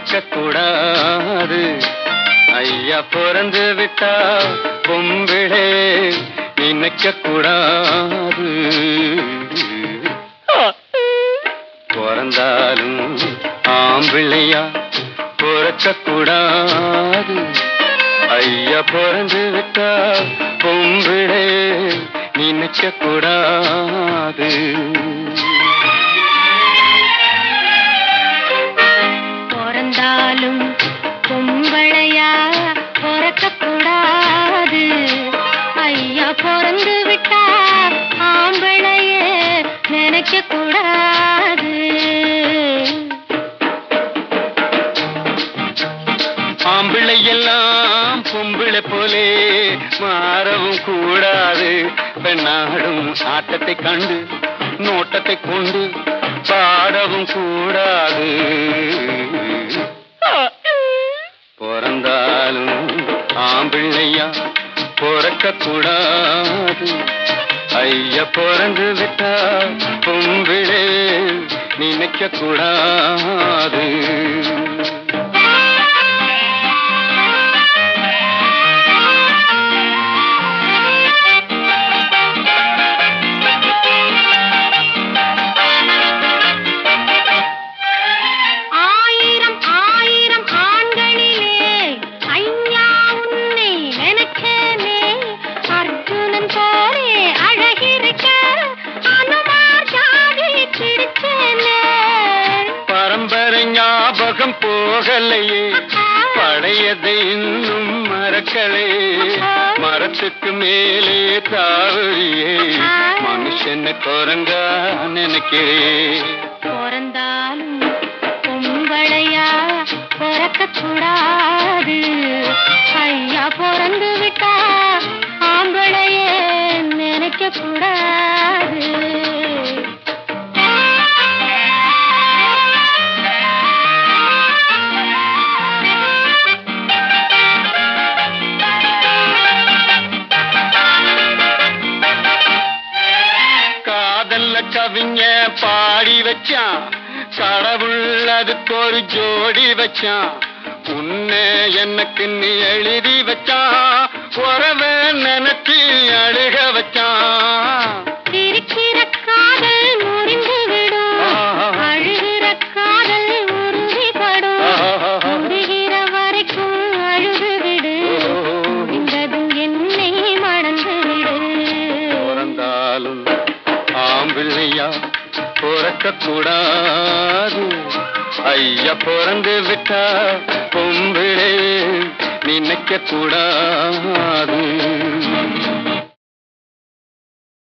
நினைக்க கூடாது ஐயா பிறந்து விட்டா பொம்பிளே நினைக்க கூடாது பிறந்தாலும் ஆம்பிள்ளையா பிறக்க கூடாது ஐயா பிறந்து விட்டா பொம்பிளே நினைக்க கூடாது பிறந்தாலும் பொம்பளையா பிறக்க கூடாது ஐயா பிறந்து விட்டா ஆம்பளையே நினைக்க கூடாது ஆம்பிள்ளை எல்லாம் பொம்பிளை போலே மாறவும் கூடாது பெண்ணாடும் ஆட்டத்தை கண்டு நோட்டத்தை கொண்டு பாடவும் கூடாது பிறந்தாலும் ஆம்பிள்ளையா பிறக்க கூடாது ஐயா பிறந்து விட்டா பொம்பிளே நினைக்க கூடாது ஆயிரம் ஆயிரம் ஆண்களிலே ஐயா உன்னை நினைச்சேனே அர்ஜுனன் போலே அழகிருக்க அனுமார் ஜாதி பிடிச்சேனே பரம்பரை ஞாபகம் போகலையே பழையதை இன்னும் மறக்கலே மரத்துக்கு மேலே தாவறியே மனுஷன குரங்கா நினைக்கிறேன் பிறந்தாலும் பொம்பளையா பிறக்க கூடாது ஐயா பிறந்து விட்டா ஆம்பளையே நினைக்க கூடாது காதல்ல கவிஞ பாடி வச்சான் கடவுள் அதுக்கு ஒரு ஜோடி வச்சான் உன்னை எனக்கு நீ எழுதி வச்சான் உறவ நினைச்சு அழுக வச்சான் சிரிக்கிற காதல் முறிந்து விடும் அழுகிற காதல் உறுதிப்படும் முடிகிற வரைக்கும் அழுது விடு முடிந்ததும் என்னை மணந்து விடு பிறந்தாலும் ஆம்பிள்ளையா பிறக்க கூடாது ஐயா பிறந்து விட்டா பொம்பிளே நினைக்க கூடாது